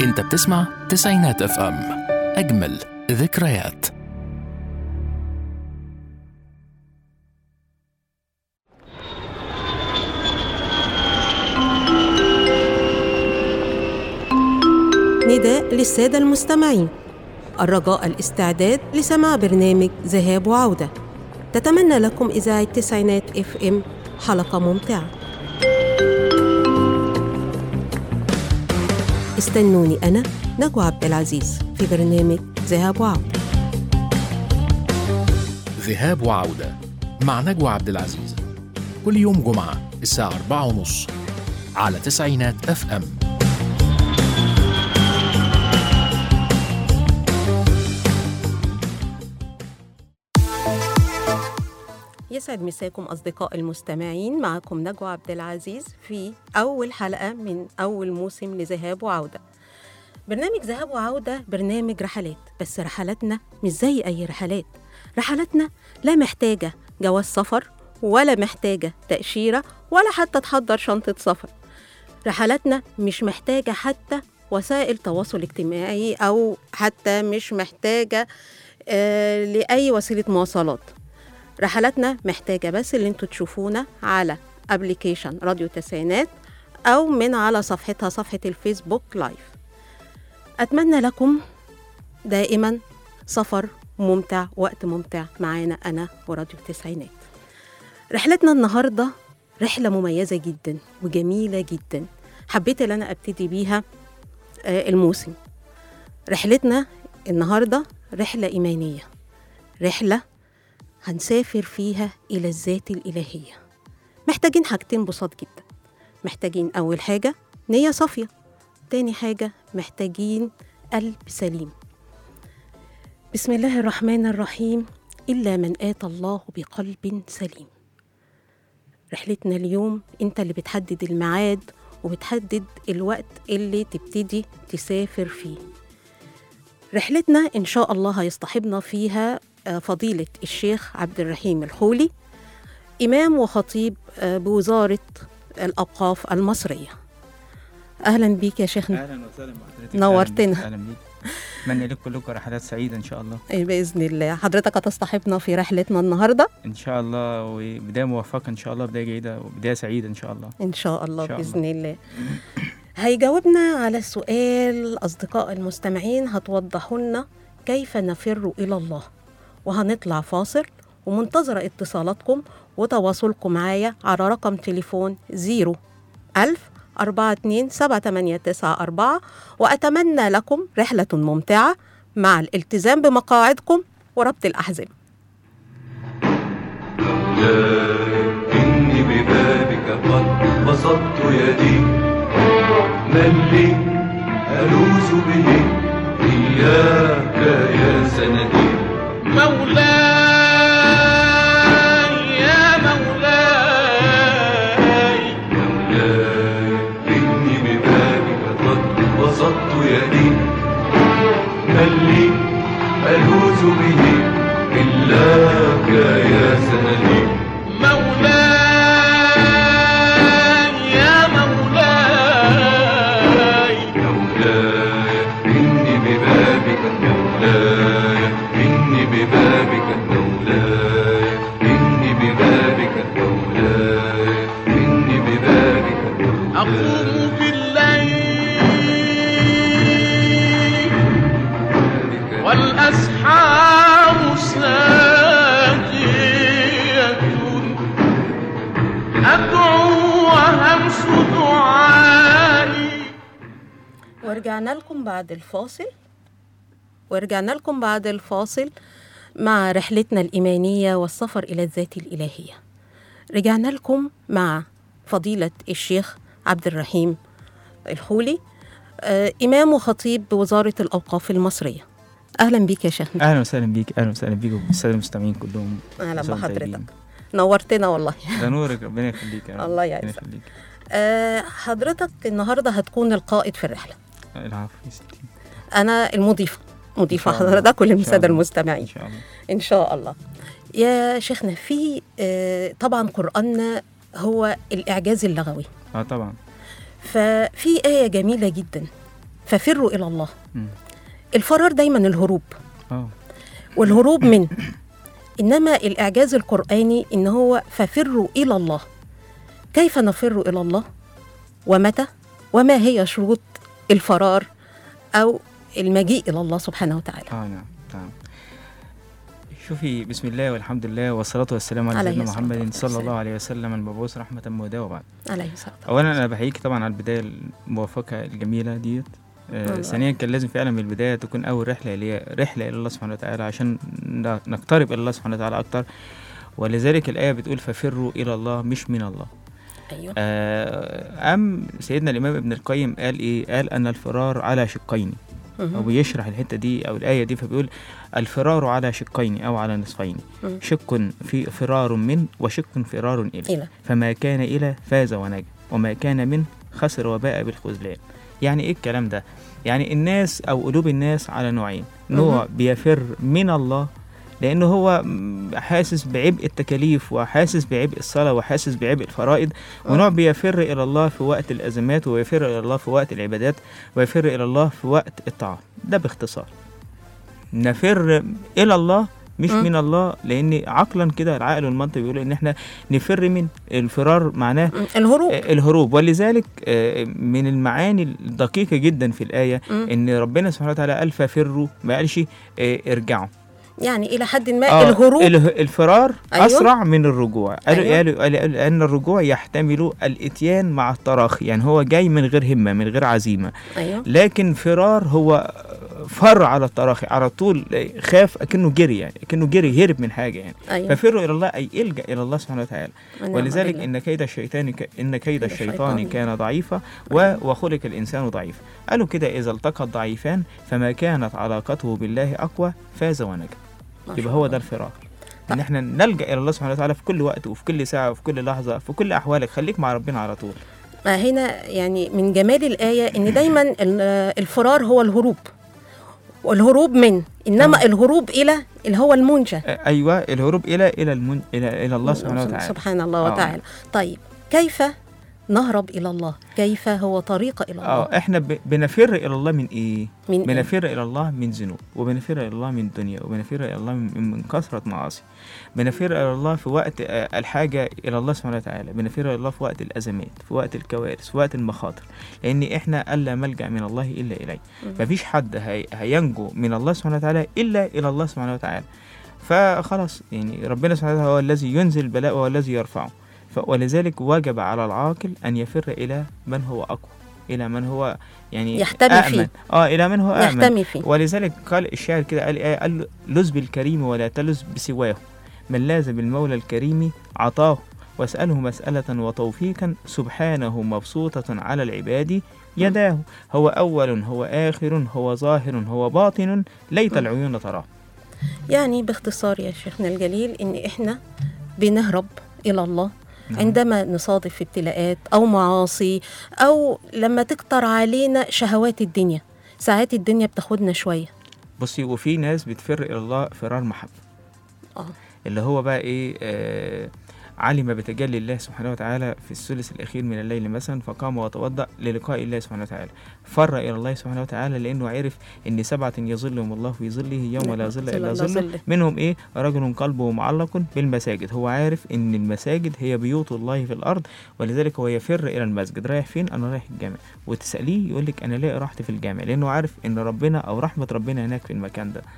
انت بتسمع تسعينات اف ام اجمل ذكريات نداء للسادة المستمعين الرجاء الاستعداد لسماع برنامج ذهاب وعودة تتمنى لكم إذاعة تسعينات اف ام حلقة ممتعة استنوني أنا نجوى عبد العزيز في برنامج ذهاب وعودة ذهاب وعودة مع نجوى عبد العزيز كل يوم جمعة الساعة 4:30 على تسعينات اف ام يسعد مساكم أصدقاء المستمعين معكم نجوى عبد العزيز في أول حلقة من أول موسم لذهاب وعودة برنامج ذهاب وعودة برنامج رحلات بس رحلاتنا مش زي أي رحلات رحلاتنا لا محتاجة جواز سفر ولا محتاجة تأشيرة ولا حتى تحضر شنطة سفر رحلاتنا مش محتاجة حتى وسائل تواصل اجتماعي أو حتى مش محتاجة آه لأي وسيلة مواصلات رحلاتنا محتاجة بس اللي انتوا تشوفونا على ابلكيشن راديو تسعينات أو من على صفحتها صفحة الفيسبوك لايف أتمنى لكم دائما سفر ممتع وقت ممتع معانا أنا وراديو تسعينات رحلتنا النهاردة رحلة مميزة جدا وجميلة جدا حبيت ان أنا أبتدي بيها آه، الموسم رحلتنا النهاردة رحلة إيمانية رحلة هنسافر فيها إلى الذات الإلهية محتاجين حاجتين بساط جدا محتاجين أول حاجة نية صافية تاني حاجة محتاجين قلب سليم بسم الله الرحمن الرحيم إلا من آتى الله بقلب سليم رحلتنا اليوم انت اللي بتحدد الميعاد وبتحدد الوقت اللي تبتدي تسافر فيه رحلتنا إن شاء الله هيصطحبنا فيها آه، فضيلة الشيخ عبد الرحيم الخولي إمام وخطيب آه، بوزارة الأوقاف المصرية أهلا بيك يا شيخنا اهلا وسهلا بحضرتك نورتنا. اهلا أهلاً بيك اتمنى لكم كلكم رحلات سعيده ان شاء الله إيه بإذن الله حضرتك هتصطحبنا في رحلتنا النهاردة ان شاء الله وبدايه موفقه ان شاء الله بدايه جيده وبدايه سعيده ان شاء الله إن شاء الله إن شاء بإذن الله هيجاوبنا على السؤال أصدقاء المستمعين هتوضحوا لنا كيف نفر إلى الله وهنطلع فاصل ومنتظرة اتصالاتكم وتواصلكم معايا على رقم تليفون 0 ألف أربعة اتنين سبعة تمانية تسعة أربعة وأتمنى لكم رحلة ممتعة مع الالتزام بمقاعدكم وربط الأحزمة إني ببابك قد بسطت يدي من لي ألوذ به إياك يا سندي مولاي يا مولاي مولاي إني ببابك قد بسطت يدي من لي ألوذ به إلاك يا سندي مولاي يا مولاي مولاي إني ببابك مولاي إني ببابك مولاي إني ببابك مولاي إني ببابك مولاي أقوم بالليل والأسحار ساجية أدعو وهمس دعائي ورجعنا لكم بعد الفاصل ورجعنا لكم بعد الفاصل مع رحلتنا الإيمانية والسفر إلى الذات الإلهية رجعنا لكم مع فضيلة الشيخ عبد الرحيم الخولي آه، إمام وخطيب بوزارة الأوقاف المصرية أهلا بيك يا شيخنا اهلا وسهلا بيك اهلا وسهلا بيك والساده المستمعين كلهم أهلا كل سنة وأنتم بحضرتك طيبين. نورتنا والله ده نورك ربنا يخليك يا رب الله ربنا يعزك. يخليك آه، حضرتك النهاردة هتكون القائد في الرحلة العفو يا ستي أنا المضيفة مضيفة إن شاء الله. حضرتك ولم إن شاء السادة الله. المستمعين ان شاء الله إن شاء الله يا شيخنا في آه، طبعا قرآننا هو الإعجاز اللغوي اه طبعا ففي آية جميلة جدا ففروا الى الله مم. الفرار دايما الهروب اه والهروب من انما الاعجاز القراني ان هو ففروا الى الله كيف نفر الى الله ومتى وما هي شروط الفرار او المجيء الى الله سبحانه وتعالى اه نعم نعم شوفي بسم الله والحمد لله والصلاة والسلام على عليه سيدنا الصلاة محمد والسلام. صلى الله عليه وسلم المبعوث رحمة مهداة وبعد عليه الصلاه والسلام. أولا أنا بحييك طبعا على البداية الموفقة الجميلة ديت آه الله. ثانيا كان لازم فعلا من البداية تكون أول رحلة اللي هي رحلة إلى الله سبحانه وتعالى عشان ن- نقترب إلى الله سبحانه وتعالى أكتر ولذلك الآية بتقول ففروا إلى الله مش من الله ايوه آه، أم سيدنا الإمام ابن القيم قال إيه؟ قال أن الفرار على شقين أو مهم. بيشرح الحتة دي أو الآية دي فبيقول الفرار على شقين أو على نصفين مم. شق في فرار من وشق فرار إلى الى فما كان إلى فاز ونجا وما كان من خسر وباء بالخذلان يعني إيه الكلام ده؟ يعني الناس أو قلوب الناس على نوعين نوع بيفر من الله لأنه هو م- حاسس بعبء التكاليف وحاسس بعبء الصلاة وحاسس بعبء الفرائض ونوع بيفر إلى الله في وقت الأزمات ويفر إلى الله في وقت العبادات ويفر إلى الله في وقت الطاعة ده باختصار نفر إلى الله مش مم. من الله لأن عقلا كده العقل والمنطق بيقولوا إن إحنا نفر من الفرار معناه مم. الهروب آه، الهروب ولذلك آه، من المعاني الدقيقة جدا في الآية مم. إن ربنا سبحانه وتعالى قال ففروا ما قالش آه، ارجعوا يعني الى حد ما آه، الهروب اله- الفرار أيوة. أسرع من الرجوع قالوا أيوة. قالوا قالوا قالوا أن الرجوع يحتمل الإتيان مع التراخي يعني هو جاي من غير همة من غير عزيمة ايوه لكن فرار هو فر على التراخي على طول خاف أكنه جري يعني أكنه جري هرب من حاجة يعني ايوه ففروا إلى الله أي الجأ إلى الله سبحانه وتعالى ونعم ولذلك بالله. ان كيد الشيطان ك... ان كيد الشيطان. الشيطان كان ضعيفا و... وخلق الانسان ضعيفا قالوا كده اذا التقى الضعيفان فما كانت علاقته بالله اقوى فاز ونجا ما يبقى شاء هو الله. ده الفرار ان احنا نلجا الى الله سبحانه وتعالى في كل وقت وفي كل ساعه وفي كل لحظه في كل احوالك خليك مع ربنا على طول ما هنا يعني من جمال الآية إن دايما ال- الفرار هو الهروب والهروب من إنما الهروب إلى اللي هو المنجى آه، ايوه الهروب الى الى المن... الى الى الله سبحانه وتعالى سبحان الله آه. وتعالى طيب كيف نهرب إلى الله كيف هو طريق إلى الله اه احنا ب... بنفر الى الله من ايه من إيه؟ بنفر الى الله من ذنوب وبنفر الى الله من دنيا وبنفر الى الله من, من كثره معاصي بنفر الى الله في وقت آه، الحاجه الى الله سبحانه وتعالى بنفر الى الله في وقت الازمات في وقت الكوارث في وقت المخاطر لان احنا الا ملجا من الله الا اليه مفيش حد هي... هينجو من الله سبحانه وتعالى الا الى الله سبحانه وتعالى فخلاص يعني ربنا سبحانه وتعالى هو الذي ينزل البلاء وهو الذي يرفعه ف... ولذلك وجب على العاقل ان يفر الى من هو اقوى الى من هو يعني يحتمي آمن. فيه. اه الى من هو امن نحتمي فيه ولذلك قال الشاعر كده قال ايه قال لز بالكريم ولا تلز بسواه من لاز بالمولى الكريم عطاه واسأله مسألة وتوفيقا سبحانه مبسوطة على العباد يداه هو أول هو آخر هو ظاهر هو باطن ليت العيون تراه يعني باختصار يا شيخنا الجليل إن إحنا بنهرب إلى الله نعم. عندما نصادف ابتلاءات أو معاصي أو لما تكتر علينا شهوات الدنيا ساعات الدنيا بتاخدنا شوية بصي وفي ناس بتفر إلى الله فرار محبة آه. اللي هو بقى إيه آه علم بتجلي الله سبحانه وتعالى في الثلث الأخير من الليل مثلا فقام وتوضأ للقاء الله سبحانه وتعالى فر إلى الله سبحانه وتعالى لأنه عرف إن سبعة يظلهم الله في ظله يوم لا ظل إلا ظله منهم إيه رجل قلبه معلق بالمساجد هو عارف إن المساجد هي بيوت الله في الأرض ولذلك هو يفر إلى المسجد رايح فين أنا رايح الجامع وتسأليه يقول لك أنا ليه رحت في الجامع لأنه عارف إن ربنا أو رحمة ربنا هناك في المكان ده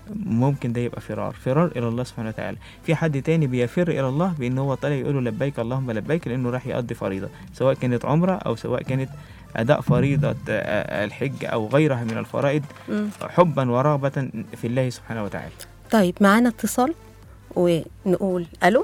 ممكن ده يبقى فرار فرار الى الله سبحانه وتعالى في حد تاني بيفر الى الله بان هو طالع يقول له لبيك اللهم لبيك لانه راح يقضي فريضه سواء كانت عمره او سواء كانت اداء فريضه آه، الحج او غيرها من الفرائض مم. حبا ورغبه في الله سبحانه وتعالى طيب معانا اتصال ونقول الو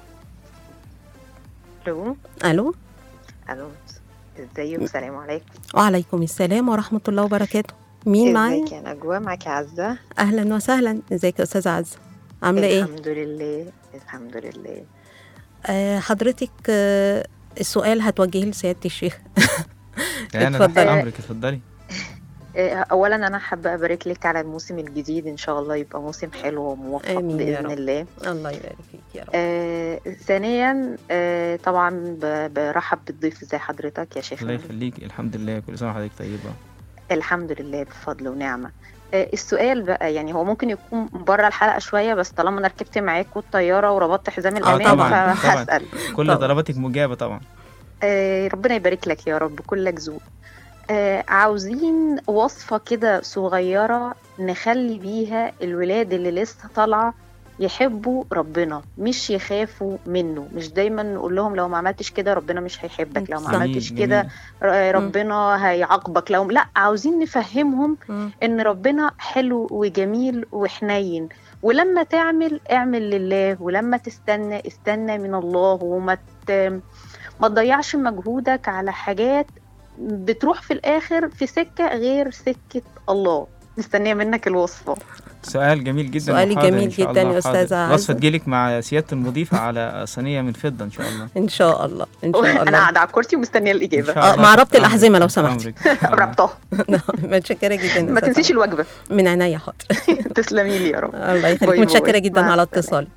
الو الو الو ازيك السلام عليكم وعليكم السلام ورحمه الله وبركاته مين معايا ازيك يا نجوى معاكي عزة اهلا وسهلا ازيك يا استاذه عزه عامله ايه الحمد لله الحمد لله آه حضرتك آه السؤال هتوجهيه لسياده الشيخ يعني انا تحت اتفضلي. امرك اتفضلي آه، اولا انا حابه ابارك لك على الموسم الجديد ان شاء الله يبقى موسم حلو وموفق آمين يا باذن رب. الله الله يبارك فيك يا رب آه ثانيا آه طبعا ب- برحب بالضيف زي حضرتك يا شيخ الله يخليك الحمد لله كل سنه وحضرتك طيبه الحمد لله بفضل ونعمة آه، السؤال بقى يعني هو ممكن يكون بره الحلقة شوية بس طالما انا ركبت معاكم الطيارة وربطت حزام الأمان طبعاً، طبعاً. فهسأل كل طبعا. طلباتك مجابه طبعا آه، ربنا يبارك لك يا رب كلك ذوق آه، عاوزين وصفة كده صغيرة نخلي بيها الولاد اللي لسه طالعة يحبوا ربنا مش يخافوا منه مش دايما نقول لهم لو ما عملتش كده ربنا مش هيحبك لو ما جميل، عملتش جميل. كده ر- ربنا هيعاقبك لو لا عاوزين نفهمهم مم. ان ربنا حلو وجميل وحنين ولما تعمل اعمل لله ولما تستنى استنى من الله وما ت... ما تضيعش مجهودك على حاجات بتروح في الاخر في سكة غير سكة الله مستنية منك الوصفة سؤال جميل جدا سؤالي وحاضر جميل إن شاء جداً الله، يا حاضر. أستاذة وصفة عزة. تجيلك مع سيادة المضيفة على صينية من فضة إن شاء الله ان شاء الله ان شاء انا الله قاعدة على الكرسي ومستنية إن الإجابة شاء آه، الله. مع ربط تحت الأحزمة لو أمرك، سمحت. تحت أمرك. ربطها متشكره جدا ما أستاذة تنسيش الوجبة من عينيا حاضر تسلمي لي يا رب الله باي يخليك باي. متشكره جدا مع على السلامة. اتصالي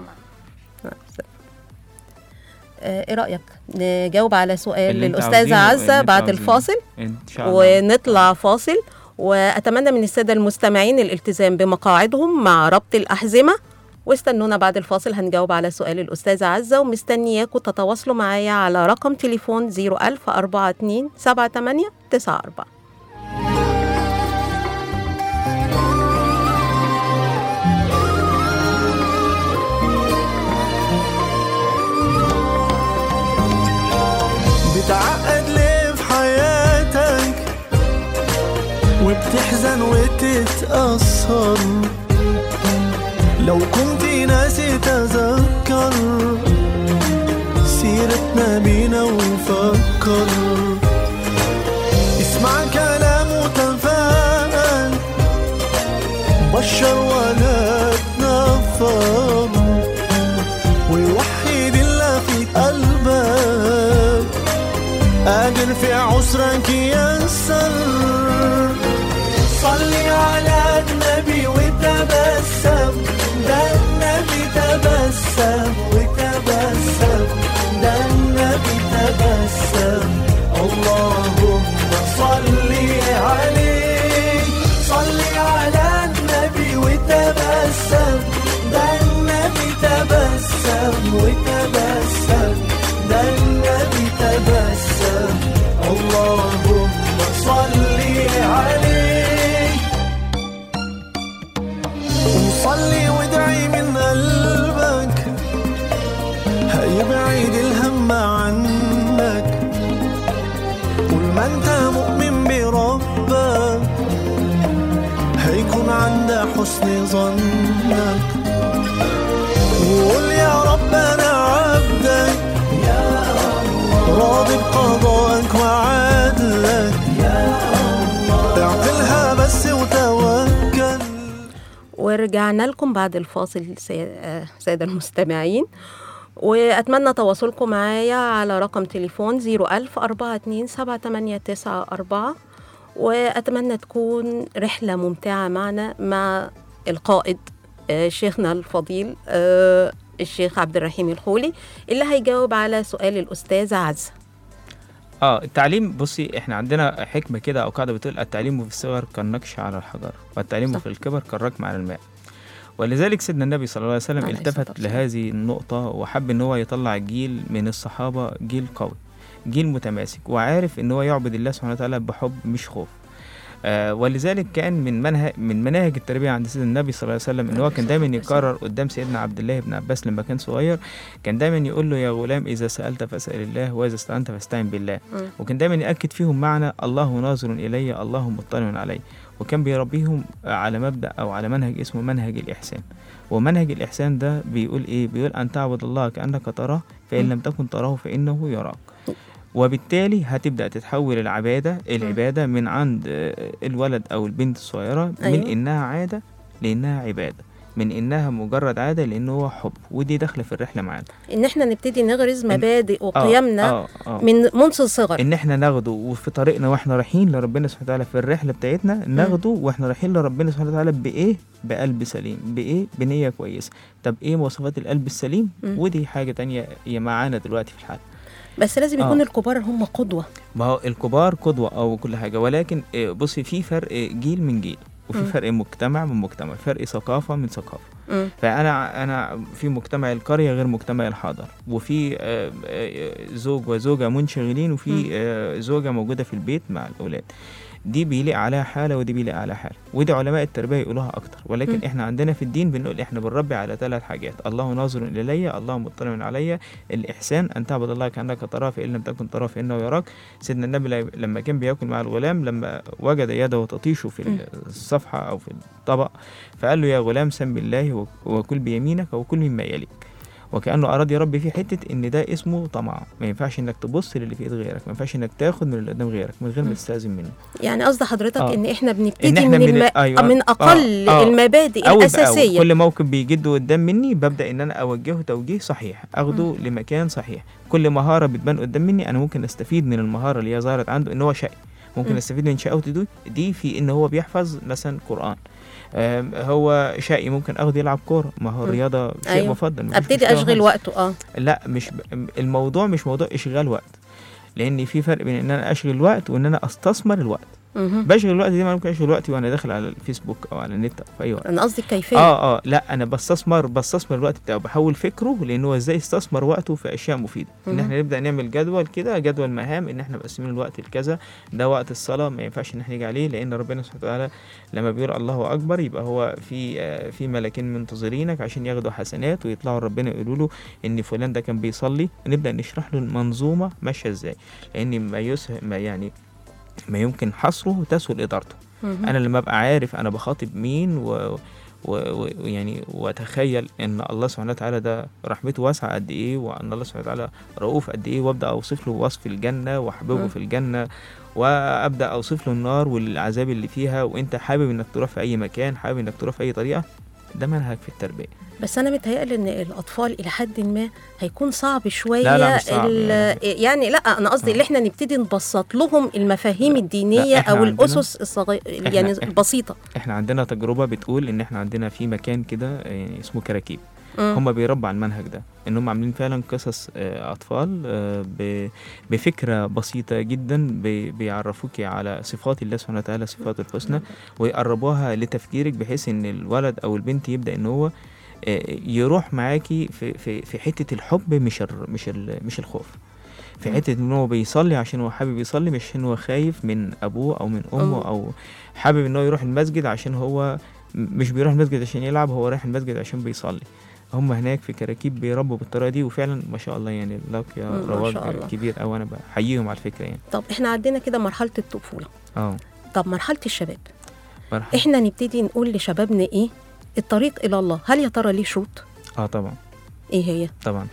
آه، ايه رايك نجاوب على سؤال اللي أنت للاستاذه عاوزينه، اللي عزه أنت بعد عاوزينه. الفاصل إن شاء الله ونطلع فاصل واتمنى من الساده المستمعين الالتزام بمقاعدهم مع ربط الاحزمه واستنونا بعد الفاصل هنجاوب على سؤال الأستاذة عزة ومستنياكم تتواصلوا معايا على رقم تليفون 01042 78 94 بتعقد ليه في حياتك وبتحزن وتتأثر لو كنت ناسي تذكر سيرتنا بينا وفكر اسمع كلام وتفاءل بشر ولا تنفر ويوحد الله في قلبك قادر في عسرك ينسر صلي على النبي وتبسم ده النبي تبسم وتبسم ده النبي تبسم اللهم صلي عليه صلي على النبي وتبسم ده النبي تبسم وتبسم ده النبي تبسم اللهم صلي عليه وصلي وادعي من قلبك هيبعد الهم عنك طول ما انت مؤمن بربك هيكون عند حسن ظنك وقول يا رب انا عبدك يا الله راضي بقضائك وعدلك يا الله اعقلها بس وتوكل ورجعنا لكم بعد الفاصل سي- آه، سادة المستمعين وأتمنى تواصلكم معايا على رقم تليفون 01000 42 7894 وأتمنى تكون رحلة ممتعة معنا مع القائد آه، شيخنا الفضيل آه، الشيخ عبد الرحيم الخولي اللي هيجاوب على سؤال الأستاذة عزة اه التعليم بصي احنا عندنا حكمه كده او قاعده بتقول التعليم في الصغر كالنقش على الحجر والتعليم صح. في الكبر كالركم على الماء ولذلك سيدنا النبي صلى الله عليه وسلم عليه الصلاة التفت والسلام. لهذه النقطه وحب ان هو يطلع جيل من الصحابه جيل قوي جيل متماسك وعارف ان هو يعبد الله سبحانه وتعالى بحب مش خوف آه ولذلك كان من منهج من مناهج التربيه عند سيدنا النبي صلى الله عليه وسلم ان هو كان دايما يكرر قدام سيدنا عبد الله بن عباس لما كان صغير كان دايما يقول له يا غلام اذا سالت فاسال الله واذا استعنت فاستعن بالله مم. وكان دايما ياكد فيهم معنى الله ناظر الي الله مطلع علي وكان بيربيهم على مبدا او على منهج اسمه منهج الاحسان ومنهج الاحسان ده بيقول ايه بيقول ان تعبد الله كانك تراه فان مم. لم تكن تراه فانه يراك وبالتالي هتبدا تتحول العباده العباده من عند آه، الولد او البنت الصغيره من أيوة. انها عاده لانها عباده من انها مجرد عاده لانه هو حب ودي داخله في الرحله معانا إن إحنا نبتدي نغرز إن- مبادئ آه، وقيمنا آه آه. من منذ الصغر ان احنا ناخده وفي طريقنا واحنا رايحين لربنا سبحانه وتعالى في الرحله بتاعتنا ناخده واحنا رايحين لربنا سبحانه وتعالى بايه بقلب سليم بايه بنيه كويسه طب ايه مواصفات القلب السليم مم. ودي حاجه تانية هي معانا دلوقتي في الحلقه بس لازم آه. يكون الكبار هم قدوه ما هو الكبار قدوة أو كل حاجة ولكن آه، بصي في فرق جيل من جيل وفي مم. فرق مجتمع من مجتمع فرق ثقافة من ثقافة مم. فأنا أنا في مجتمع القرية غير مجتمع الحضر وفي آه، آه، زوج وزوجة منشغلين مم. وفي آه، زوجة موجودة في البيت مع الأولاد دي بيليق عليها حالة ودي بيليق عليها حالة ودي علماء التربية يقولوها أكتر ولكن مم. إحنا عندنا في الدين بنقول إحنا بنربي على ثلاث حاجات الله ناظر إلي الله مطلع علي الإحسان أن تعبد الله كأنك تراه فإن لم تكن تراه فإنه يراك سيدنا النبي ل- لما كان بياكل مع الغلام لما وجد يده تطيش في مم. الصفحة أو في الطبق فقال له يا غلام سم الله وك- وكل بيمينك وكل مما يليك وكانه اراد يربي فيه حته ان ده اسمه طمع ما ينفعش انك تبص للي في ايد غيرك ما ينفعش انك تاخد من اللي قدام غيرك من غير ما مم. تستاذن منه يعني قصد حضرتك آه. ان احنا إن بنبتدي إحنا من, من- الم... أيوة. من اقل آه. آه. المبادئ أول بأول الاساسيه كل موقف بيجده قدام مني ببدا ان انا اوجهه توجيه صحيح اخده لمكان صحيح كل مهاره بتبان قدام مني انا ممكن استفيد من المهاره اللي هي ظهرت عنده ان هو شقي ممكن مم. استفيد من شقاوته دي دي في ان هو بيحفظ مثلا قران آم، هو شقي ممكن اخده يلعب كوره ما هو مم. الرياضه شيء أيوة. مفضل مفيش ابتدي مشكلة اشغل خالص. وقته اه لا مش ب... الموضوع مش موضوع اشغال وقت لان في فرق بين ان انا اشغل الوقت وان انا استثمر الوقت مهم. بشغل الوقت دي ما ممكن اشغل وقتي وانا داخل على الفيسبوك او على النت او في اي وقت انا قصدي الكيفيه اه اه لا انا بستثمر بستثمر الوقت بتاعه بحول فكره لان هو ازاي يستثمر وقته في اشياء مفيده ان مهم. احنا نبدا نعمل جدول كده جدول مهام ان احنا مقسمين الوقت لكذا ده وقت الصلاه ما ينفعش ان احنا نيجي عليه لان ربنا سبحانه وتعالى لما بيقول الله اكبر يبقى هو في آه في ملاكين منتظرينك عشان ياخدوا حسنات ويطلعوا ربنا يقولوا له ان فلان ده كان بيصلي نبدا نشرح له المنظومه ماشيه ازاي لان ما يسه ما يعني ما يمكن حصره تسهل ادارته مهم. انا لما ابقى عارف انا بخاطب مين و و- و- ويعني واتخيل ان الله سبحانه وتعالى ده رحمته واسعه قد ايه وان الله سبحانه وتعالى رؤوف قد ايه وابدا اوصف له وصف الجنه واحببه مم. في الجنه وابدا اوصف له النار والعذاب اللي فيها وانت حابب انك تروح في اي مكان حابب انك تروح في اي طريقه ده منهج في التربيه بس انا متهيألي ان الاطفال الى حد ما هيكون صعب شويه لا، لا، مش صعب ال- يعني لا انا قصدي آه. اللي احنا نبتدي نبسط لهم المفاهيم الدينيه إحنا او عندنا- الاسس الصغيره يعني إحنا- البسيطه احنا عندنا تجربه بتقول ان احنا عندنا في مكان كده يعني اسمه كراكيب مم. هم بيربوا على المنهج ده ان هم عاملين فعلا قصص آه، اطفال آه، ب- بفكره بسيطه جدا بي- بيعرفوك على صفات الله سبحانه وتعالى صفاته الحسنى ويقربوها لتفكيرك بحيث ان الولد او البنت يبدا ان هو آه، يروح معاكي في في في حته الحب مش ال مش ال مش الخوف في مم. حته ان هو بيصلي عشان هو حابب يصلي مش عشان هو خايف من ابوه او من أم. امه او حابب ان هو يروح المسجد عشان هو م- مش بيروح المسجد عشان يلعب هو رايح المسجد عشان بيصلي هم هناك في كراكيب بيربوا بالطريقه دي وفعلا ما شاء الله يعني لك يا مم، ما رواج شاء الله. كبير او انا بحييهم على الفكره يعني طب احنا عندنا كده مرحله الطفوله اه طب مرحله الشباب مرحبا احنا نبتدي نقول لشبابنا ايه الطريق الى الله هل يا ترى ليه شروط اه طبعا ايه هي طبعا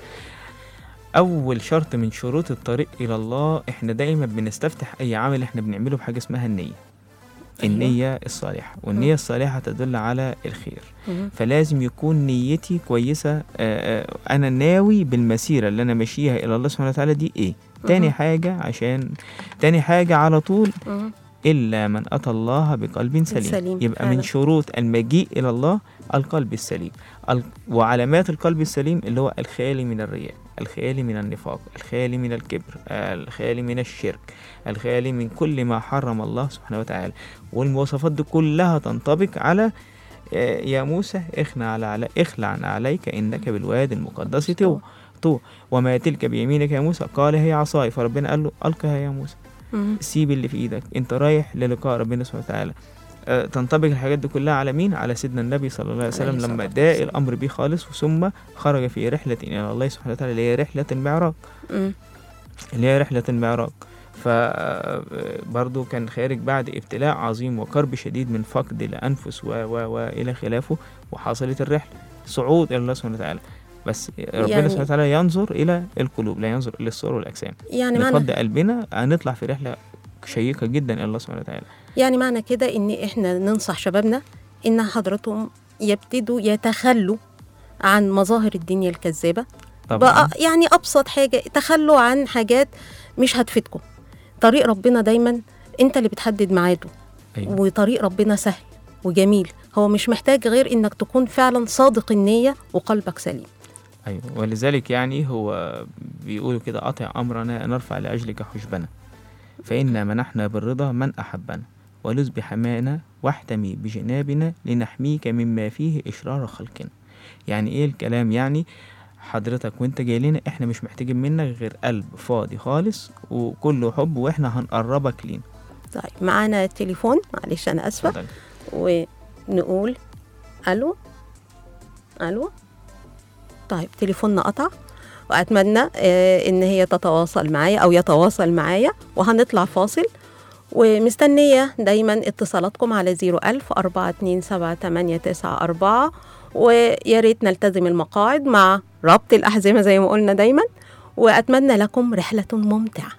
اول شرط من شروط الطريق الى الله احنا دايما بنستفتح اي عمل احنا بنعمله بحاجه اسمها النيه أيوة. النية الصالحة والنية الصالحة تدل على الخير مهم. فلازم يكون نيتي كويسة آه، آه، أنا ناوي بالمسيرة اللي أنا ماشيها إلى الله سبحانه وتعالى دي إيه تاني مهم. حاجة عشان تاني حاجة على طول مهم. إلا من أتى الله بقلب سليم, سليم، يبقى فعلا. من شروط المجيء إلى الله القلب السليم ال- وعلامات القلب السليم اللي هو الخالي من الرياء الخالي من النفاق الخالي من الكبر الخالي من الشرك الخالي من كل ما حرم الله سبحانه وتعالى والمواصفات دي كلها تنطبق على آه، يا موسى اخلع على على اخلع عليك انك بالواد المقدس طوى طوى وما تلك بيمينك يا موسى قال هي عصاي فربنا قال له القها يا موسى مهم. سيب اللي في ايدك انت رايح للقاء ربنا سبحانه وتعالى آه، تنطبق الحاجات دي كلها على مين على سيدنا النبي صلى الله عليه وسلم عليه لما الصلاة داء والسلام. الامر بيه خالص ثم خرج في رحله الى الله سبحانه وتعالى اللي هي رحله المعراج مم. اللي هي رحله المعراج فبرضه كان خارج بعد ابتلاء عظيم وكرب شديد من فقد الانفس و و والى خلافه وحصلت الرحله صعود الى الله سبحانه وتعالى بس ربنا يعني- سبحانه وتعالى ينظر الى القلوب لا ينظر الى الصور والاجسام يعني معنى نفضي قلبنا هنطلع في رحله شيقه جدا الى الله سبحانه وتعالى يعني معنى كده ان احنا ننصح شبابنا ان حضراتهم يبتدوا يتخلوا عن مظاهر الدنيا الكذابه طبعا بقى يعني ابسط حاجه تخلوا عن حاجات مش هتفيدكم طريق ربنا دايما انت اللي بتحدد ميعاده أيوة. وطريق ربنا سهل وجميل هو مش محتاج غير انك تكون فعلا صادق النيه وقلبك سليم ايوه ولذلك يعني هو بيقولوا كده اطع امرنا نرفع لاجلك حجبنا فانا منحنا بالرضا من احبنا ولذ بحمانا واحتمي بجنابنا لنحميك مما فيه اشرار خلقنا يعني ايه الكلام يعني حضرتك وانت جاي لنا احنا مش محتاجين منك غير قلب فاضي خالص وكله حب واحنا هنقربك لينا طيب معانا تليفون معلش انا اسفه اتفضل. ونقول الو الو طيب تليفوننا قطع واتمنى آه، ان هي تتواصل معايا او يتواصل معايا وهنطلع فاصل ومستنية دايما اتصالاتكم على 01000 427 ويا ريت نلتزم المقاعد مع ربط الأحزمة زي ما قلنا دايما وأتمنى لكم رحلة ممتعة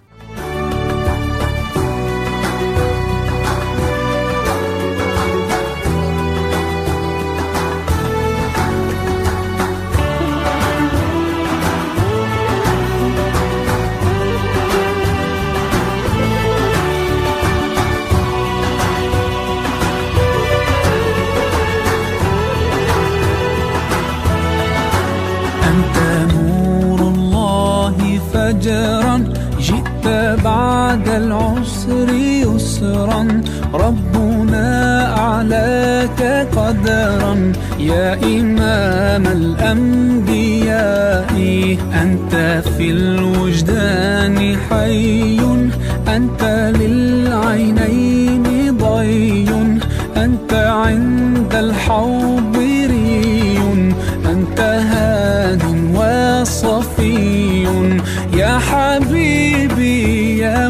أنت نور الله فجرا جئت بعد العسر يسرا ربنا أعلاك قدرا يا إمام الأنبياء أنت في الوجدان حي أنت للعينين ضي أنت عند الحوض ري أنت هاد وصفي يا حبيبي يا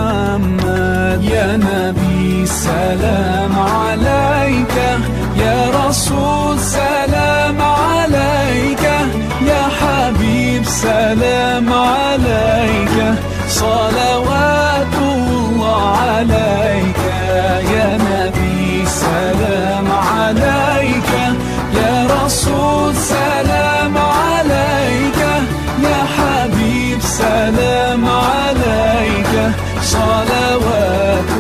محمد يا نبي سلام عليك يا رسول سلام عليك يا حبيب سلام عليك صلوات الله عليك يا نبي سلام عليك يا رسول سلام عليك يا حبيب سلام عليك صلوات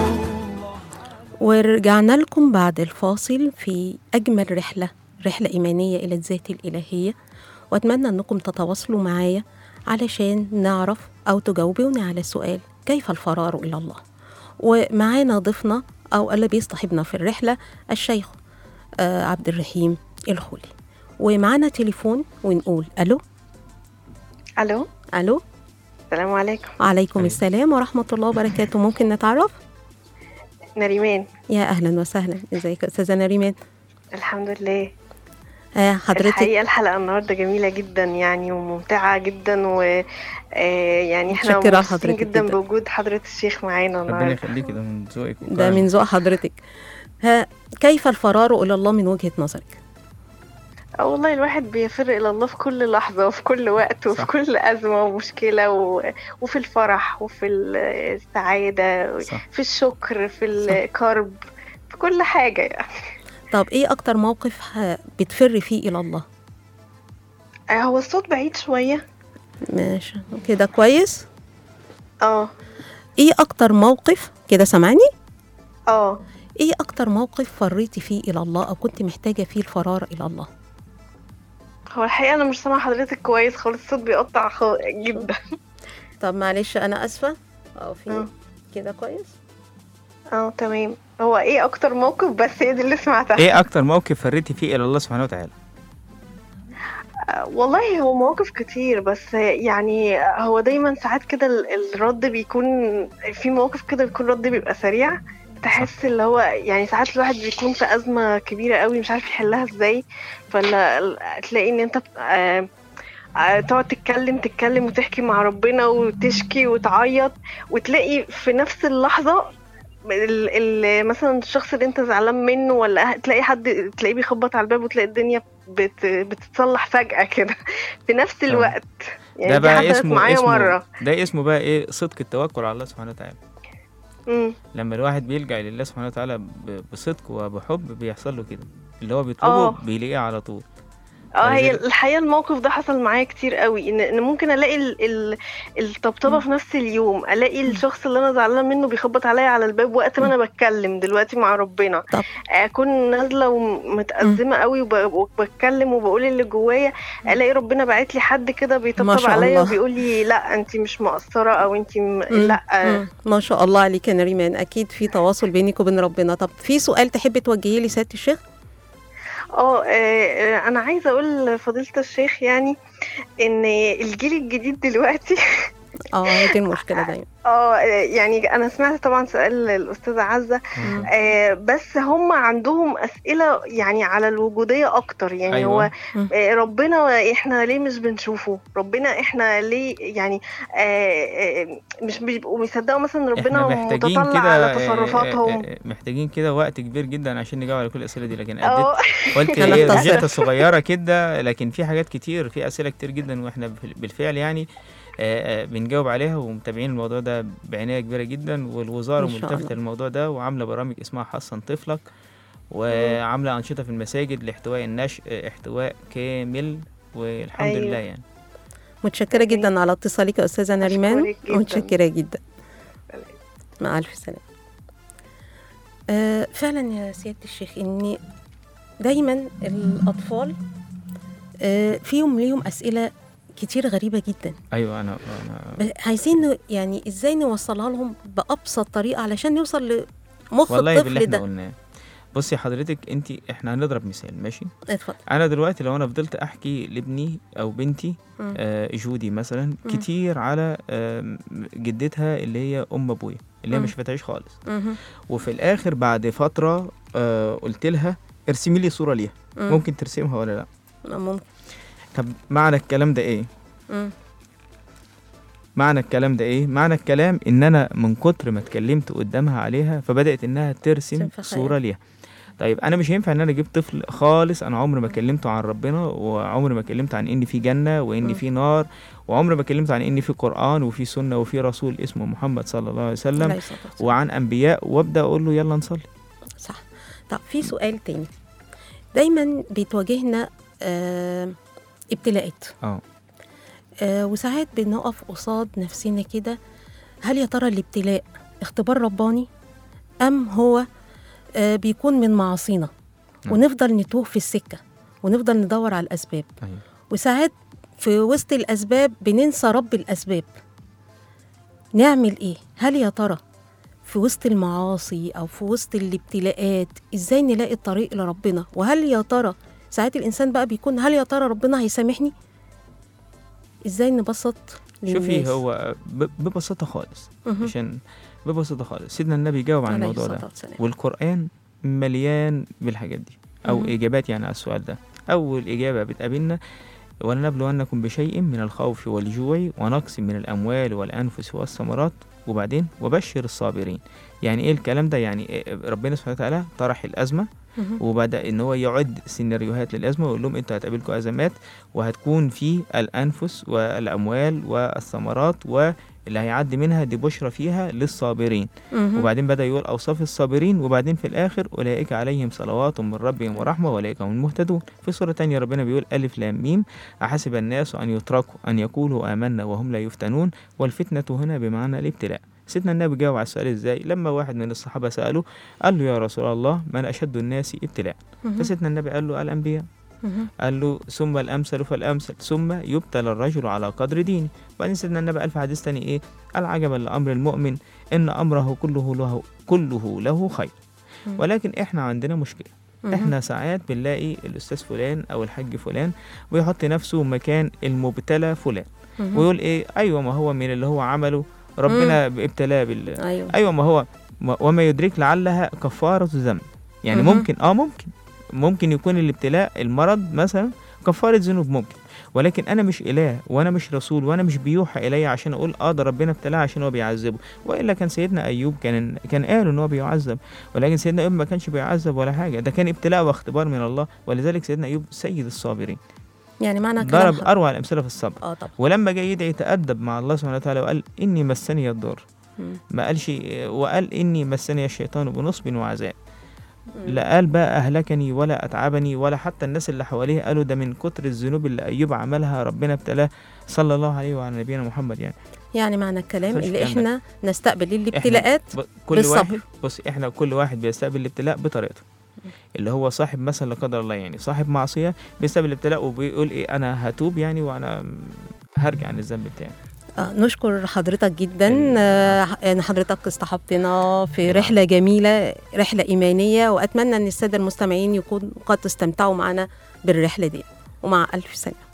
ورجعنا لكم بعد الفاصل في أجمل رحلة رحلة إيمانية إلى الذات الإلهية وأتمنى أنكم تتواصلوا معايا علشان نعرف أو تجاوبوني على السؤال كيف الفرار إلى الله ومعانا ضيفنا أو اللي بيصطحبنا في الرحلة الشيخ آه، عبد الرحيم الخولي ومعانا تليفون ونقول ألو الو ألو السلام عليكم عليكم أيوة. السلام ورحمة الله وبركاته ممكن نتعرف؟ نريمان يا أهلا وسهلا ازيك يا أستاذة نريمان الحمد لله آه حضرتك الحقيقه الحلقه النهارده جميله جدا يعني وممتعه جدا و آه، يعني احنا متشكرة مبسوطين لحضرتك جدا جدا. بوجود حضره الشيخ معانا ربنا النهارده يخليك ده من ذوقك ده وكرمك. من ذوق حضرتك ها كيف الفرار إلى الله من وجهة نظرك؟ آه، والله الواحد بيفر الى الله في كل لحظه وفي كل وقت وفي صح. كل ازمه ومشكله و... وفي الفرح وفي السعاده صح في الشكر في الكرب في كل حاجه يعني طب إيه أكتر موقف ه- بتفر فيه إلى الله؟ آه، هو الصوت بعيد شويه ماشي كده كويس؟ اه إيه أكتر موقف كده سامعني؟ اه إيه أكتر موقف فريتي فيه إلى الله أو كنت محتاجة فيه الفرار إلى الله؟ هو الحقيقه انا مش سامعه حضرتك كويس خالص الصوت بيقطع خ... جدا طب معلش أنا آسفة أو في آه. كده كويس؟ اه تمام هو ايه اكتر موقف بس هي دي اللي سمعتها ايه اكتر موقف فريتي فيه الى الله سبحانه وتعالى آه، والله هو مواقف كتير بس يعني هو دايما ساعات كده ال- الرد بيكون في مواقف كده بيكون الرد بيبقى سريع تحس اللي هو يعني ساعات الواحد بيكون في أزمة كبيرة قوي مش عارف يحلها ازاي فلا تلاقي ان انت بت- آه، آه، تقعد تتكلم تتكلم وتحكي مع ربنا وتشكي وتعيط وتلاقي في نفس اللحظة ال ال مثلا الشخص اللي انت زعلان منه ولا تلاقي حد تلاقيه بيخبط على الباب وتلاقي الدنيا بت بتتصلح فجأة كده في نفس الوقت يعني ده دي بقى حصلت اسمه معايا اسمه مرة ده اسمه بقى ايه صدق التوكل على الله سبحانه وتعالى مم. لما الواحد بيلجأ لله سبحانه وتعالى ب- بصدق وبحب بيحصل له كده اللي هو بيطلبه آه. بيلاقيه على طول اه هي ولذلك- الحقيقه الموقف ده حصل معايا كتير قوي ان ان ممكن الاقي ال... ال... الطبطبه في نفس اليوم الاقي الشخص اللي انا زعلانه منه بيخبط عليا على الباب وقت ما انا بتكلم دلوقتي مع ربنا طب. اكون نازله ومتأزمه قوي وب... وبتكلم وبقول اللي جوايا الاقي ربنا باعت لي حد كده ما بيطبطب شاء عليا الله. وبيقول لي لا انت مش مقصره او انت م... مم. لا مم. ما شاء الله عليك يا نريمان اكيد في تواصل بينك وبين ربنا طب في سؤال تحبي توجهيه لسياده الشيخ اه آه، انا عايزه اقول لفضيله الشيخ يعني ان الجيل الجديد دلوقتي اه هي دي المشكله دايما اه يعني انا سمعت طبعا سؤال الاستاذه عزه مم. آه بس هم عندهم اسئله يعني على الوجوديه اكتر يعني أيوة. هو مم. آه ربنا احنا ليه مش بنشوفه ربنا احنا ليه يعني آه آه مش بيبقوا بيصدقوا مثلا ربنا احنا محتاجين متطلع كده على آه، تصرفاتهم آه، آه، محتاجين كده وقت كبير جدا عشان نجاوب على كل الاسئله دي لكن اه اديت قلت أنا ايه اختصر. روجيتا صغيره كده لكن في حاجات كتير في اسئله كتير جدا واحنا بال- بالفعل يعني آه، آه، بنجاوب عليها ومتابعين الموضوع ده بعنايه كبيره جدا والوزاره إن شاء الله. ملتفته للموضوع ده وعامله برامج اسمها حصن طفلك وعامله انشطه في المساجد لاحتواء النشء آه، احتواء كامل والحمد أيوة. لله يعني متشكره جدا على اتصالك يا استاذه نريمان أشكرك جداً. متشكره جدا مع الف سلامه آه فعلا يا سياده الشيخ ان دايما الاطفال آه فيهم ليهم اسئله كتير غريبه جدا ايوه انا انا ب- عايزين ن- يعني ازاي نوصلها لهم بابسط طريقه علشان نوصل لمخ والله باللي الطفل احنا ده قلناه بصي حضرتك انت احنا هنضرب مثال ماشي اتفضل انا دلوقتي لو انا فضلت احكي لابني او بنتي مم. آه جودي مثلا مم. كتير على آه جدتها اللي هي ام ابويا اللي هي مم. ما شفتهاش خالص مهم. وفي الاخر بعد فتره آه قلت لها ارسمي لي صوره ليها مم. ممكن ترسمها ولا لا ممكن طب معنى الكلام ده ايه مم. معنى الكلام ده ايه معنى الكلام ان انا من كتر ما اتكلمت قدامها عليها فبدات انها ترسم ترسم في صوره خيال. ليها طيب انا مش هينفع ان انا اجيب طفل خالص انا عمري ما كلمته عن ربنا وعمري ما كلمته عن ان في جنه وان مم. في نار وعمري ما كلمته عن ان في قران وفي سنه وفي رسول اسمه محمد صلى الله عليه وسلم عليه الصلاة والسلام. وعن انبياء وابدا اقول له يلا نصلي صح طب في سؤال تاني دايما بتواجهنا آه ابتلاءات اه آه وساعات بنقف قصاد نفسنا كده هل يا ترى الابتلاء اختبار رباني ام هو آه بيكون من معاصينا نعم. ونفضل نتوه في السكه ونفضل ندور على الاسباب ايوه وساعات في وسط الاسباب بننسى رب الاسباب نعمل ايه هل يا ترى في وسط المعاصي او في وسط الابتلاءات ازاي نلاقي الطريق لربنا وهل يا ترى ساعات الانسان بقى بيكون هل يا ترى ربنا هيسامحني ازاي نبسط شوفي للناس؟ هو ب- ببساطه خالص مهم. عشان ببساطه خالص سيدنا النبي جاوب عن عليه الموضوع الصلاة ده والسلام. والقرآن مليان بالحاجات دي أو مهم. إجابات يعني على السؤال ده أول إجابة بتقابلنا ولنبلونكم بشيء من الخوف والجوع ونقص من الأموال والأنفس والثمرات وبعدين وبشر الصابرين يعني إيه الكلام ده يعني إيه ربنا سبحانه وتعالى طرح الأزمة مهم. وبدأ إن هو يعد سيناريوهات للأزمة ويقول لهم أنتوا هتقابلكم أزمات وهتكون في الأنفس والأموال والثمرات واللي هيعدي منها دي بشرى فيها للصابرين مهم. وبعدين بدأ يقول أوصاف الصابرين وبعدين في الآخر أولئك عليهم صلوات من ربهم ورحمة وأولئك هم المهتدون في سورة تانية ربنا بيقول ألف لام ميم أحسب الناس أن يتركوا أن يقولوا آمنا وهم لا يفتنون والفتنة هنا بمعنى الابتلاء سيدنا النبي جاوب على السؤال ازاي لما واحد من الصحابة سأله قال له يا رسول الله من أشد الناس ابتلاء مهم. فسيدنا النبي قال له الأنبياء مهم. قال له ثم الأمثل فالأمثل ثم يبتلى الرجل على قدر دينه وبعدين سيدنا النبي قال في حديث تاني إيه قال عجبا لأمر المؤمن إن أمره كله له كله له خير مم. ولكن إحنا عندنا مشكلة مهم. إحنا ساعات بنلاقي الأستاذ فلان أو الحاج فلان ويحط نفسه مكان المبتلى فلان مهم. ويقول إيه أيوة ما هو من اللي هو عمله ربنا ابتلاه بال ايوه ايوه ما هو ما- وما يدرك لعلها كفاره ذنب يعني مهم. ممكن اه ممكن ممكن يكون الابتلاء المرض مثلا كفاره ذنوب ممكن ولكن انا مش اله وانا مش رسول وانا مش بيوحى الي عشان اقول اه ده ربنا ابتلاه عشان هو بيعذبه والا كان سيدنا ايوب كان كان قال ان هو بيعذب ولكن سيدنا ايوب ما كانش بيعذب ولا حاجه ده كان ابتلاء واختبار من الله ولذلك سيدنا ايوب سيد الصابرين يعني معنى كلام ضرب حضرتك- اروع الامثله في الصبر اه طبعا ولما جاي يدعي تأدب مع الله سبحانه وتعالى وقال إني مسني الضر مم. ما قالش وقال إني مسني الشيطان بنصب وعذاب لا قال بقى أهلكني ولا أتعبني ولا حتى الناس اللي حواليه قالوا ده من كتر الذنوب اللي أيوب عملها ربنا ابتلاه صلى الله عليه وعلى نبينا محمد يعني يعني معنى الكلام مفيش اللي الكلام ده. احنا نستقبل الابتلاءات ب- كل بالصبر. واحد بص احنا كل واحد بيستقبل الابتلاء بطريقته اللي هو صاحب مثلا لا قدر الله يعني صاحب معصيه بيستقبل الابتلاء وبيقول ايه انا هتوب يعني وانا هرجع عن الذنب بتاعي آه، نشكر حضرتك جدا ال- آه، ان حضرتك اصطحبتنا في رحله جميله رحله ايمانيه واتمنى ان الساده المستمعين يكونوا قد استمتعوا معنا بالرحله دي ومع الف سنه